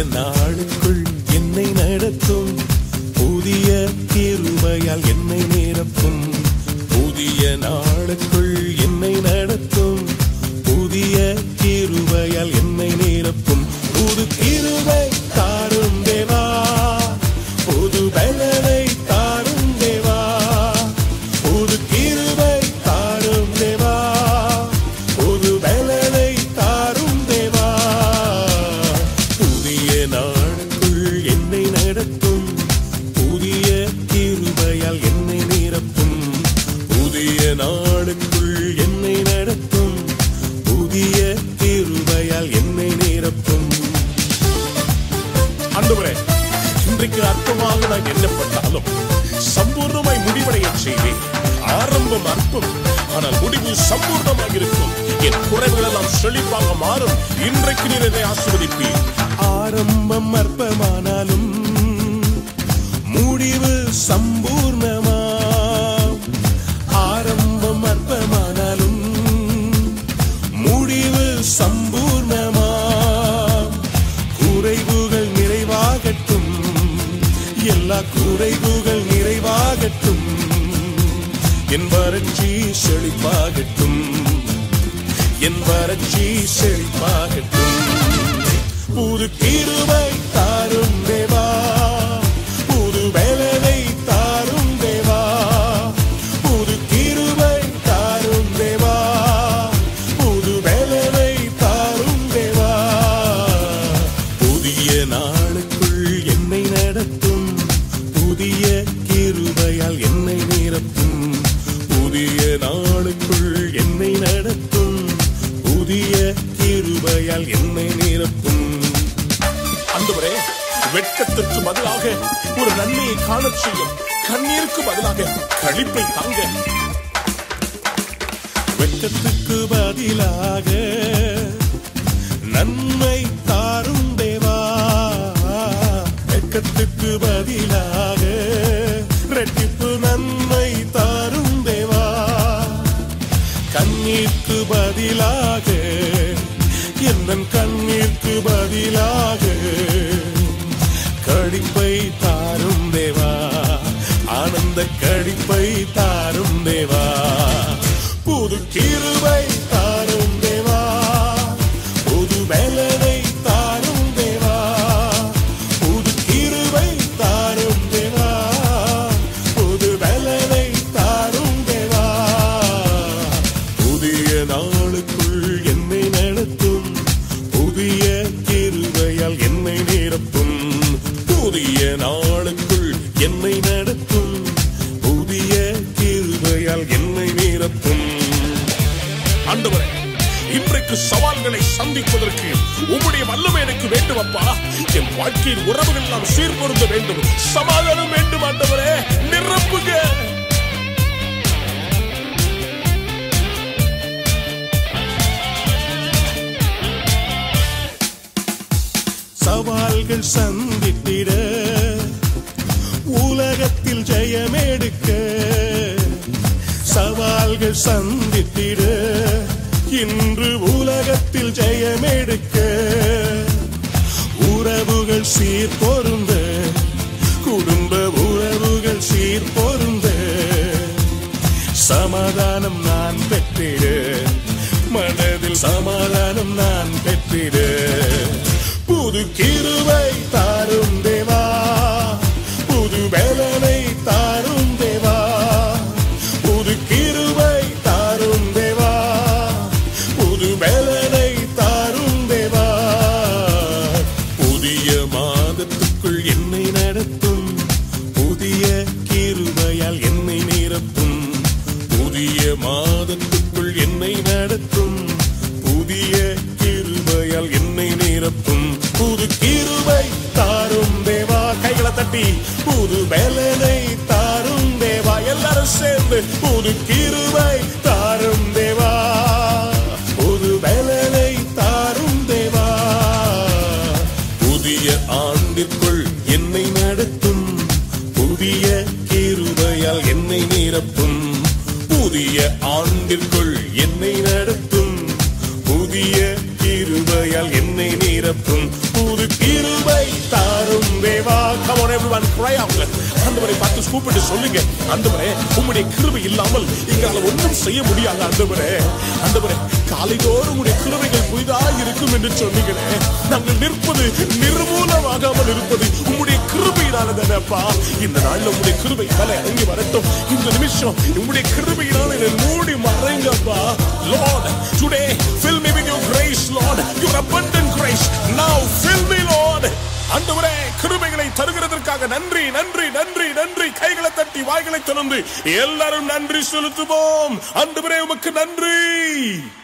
நாளுக்குள் என்னை நடத்தும் புதிய கிருபையால் என்னை நிரப்பும் புதிய நாளுக்குள் என்னை நடத்தும் புதிய கிருபையால் என்னை நிரப்பும் புது கிருபை தாரும் தேவா புது பலனை தாரும் தேவா புது கிருபை தாரும் தேவா புது பலனை தாரும் தேவா புதிய நாளுக்குள் என்னை நடத்தும் புதிய கிருபையால் என்னை நிரப்பும் புதிய நாளுக்குள் என்னை நடத்தும் புதிய கிருபையால் என்னை நிரப்பும் ஆண்டவரே இன்றைக்கு அற்பமாக நான் எண்ணப்பட்டாலும் சம்பூர்ணமாய் முடிவடைய செய்வேன் ஆரம்பம் அற்பம் ஆனால் முடிவு சம்பூர்ணமாக இருக்கும் என் குறைகள் எல்லாம் செழிப்பாக மாறும் இன்றைக்கு நீர் என்னை ஆசிர்வதிப்பீர் ஆரம்பம் அற்பமானாலும் முடிவு சம்பூர்ணமா ஆரம்பம் அற்பமானாலும் முடிவு சம்பூர்ணமா குறைவுகள் நிறைவாகட்டும் எல்லா குறைவுகள் நிறைவாகட்டும் என் வறட்சி செழிப்பாகட்டும் என் வறட்சி செழிப்பாகட்டும் புது கிருபை தாரும் தேவா புது வேலனை தாரும் தேவா புது கிருபை தாரும் தேவா புது வேலனை தாரும் தேவா புதிய நாளுக்குள் என்னை நடத்தும் புதிய கிருபையால் என்னை நிரப்பும் புதிய நாளுக்குள் என்னை நடத்தும் புதிய கிருபையால் என்னை நிரப்பும் அந்தவரே வெட்கத்திற்கு பதிலாக ஒரு நன்மையை காணச் செய்யும் கண்ணீருக்கு பதிலாக களிப்பை தாங்க வெட்கத்துக்கு பதிலாக நன்மை தாரும் தேவா வெட்கத்துக்கு பதிலாக ரெட்டிப்பு நன்மை தாரும் தேவா கண்ணீர்க்கு பதிலாக எந்தன் கண்ணீர்க்கு பதிலாக கடிப்பை தாரும் தேவா ஆனந்த கடிப்பை தாரும் தேவா புது கிருபை தாரும் தேவா புது வேலனை தாரும் தேவா புது கிருபை தாரும் தேவா புது வேலனை தாரும் தேவா புதிய நாளுக்குள் என்னை நடத்தும் புதிய கிருபையால் என்னை நிரப்பும் புதிய நாளுக்குள் என்னை நடத்தும் புதிய கிருபையால் என்னை நிரப்பும் ஆண்டவரே இன்றைக்கு சவால்களை சந்திப்பதற்கு உம்முடைய வல்லமை எனக்கு வேண்டும் அப்பா என் வாழ்க்கையின் உறவுகள் எல்லாம் சீர்பொருந்த வேண்டும் சமாதானம் வேண்டும் ஆண்டவரே நிரப்புங்க சவால்கள் சந்தித்திட உலகத்தில் ஜெயமெடுக்க சவால்கள் சந்தித்திட இன்று உலகத்தில் ஜெயமெடுக்க உறவுகள் சீர் பொருந்த குடும்ப உறவுகள் சீர் பொருந்த சமாதானம் நான் பெற்றிட மனதில் சமாதானம் நான் பெற்றிட புது கிருவை தாரும் தேவா புது வேலனை தாரும் தேவா புது கிருவை தாரும் தேவா புது வேலனை தாரும் தேவா புதிய மாதத்துக்குள் என்னை நடத்தும் புதிய கிருபையால் என்னை நிரப்பும் புதிய மாதத்துக்குள் என்னை நடத்தும் புதிய கிருபையால் என்னை நிரப்பும் புது கிருபை தாரும் தேவா கைகளை தட்டி புது வேலனை தாரும் தேவா எல்லாரும் சேர்ந்து புது கிருபை தாரும் தேவா புது வேலனை தாரும் தேவா புதிய ஆண்டிற்குள் என்னை நடத்தும் புதிய கிருபையால் என்னை நிரப்பும் புதிய ஆண்டிற்குள் என்னை நடத்தும் புதிய கிருபையால் என்னை நிரப்பும் புது கிருபை தாரும் தேவா come on everyone cry out ஆண்டவரை பார்த்து கூப்பிட்டு சொல்லுங்க ஆண்டவரே உம்முடைய கிருபை இல்லாமல் எங்களால் ஒன்றும் செய்ய முடியாது ஆண்டவரே ஆண்டவரே காலைதோறும் உடைய கிருபைகள் புதிதாக இருக்கும் என்று சொன்னீங்களே நாங்கள் நிற்பது நிர்மூலமாகாமல் இருப்பது உம்முடைய கிருபையினாலதானப்பா இந்த நாள்ல உம்முடைய கிருபை மேல இறங்கி வரட்டும் இந்த நிமிஷம் உம்முடைய கிருபையினால என்னை மூடி மறைங்கப்பா Lord today fill me with your grace Lord your abundant grace now fill me Lord ஆண்டவரே கிருபைகளை தருகிறதற்காக நன்றி நன்றி நன்றி நன்றி கைகளை தட்டி வாய்களை திறந்து எல்லாரும் நன்றி செலுத்துவோம் ஆண்டவரே உமக்கு நன்றி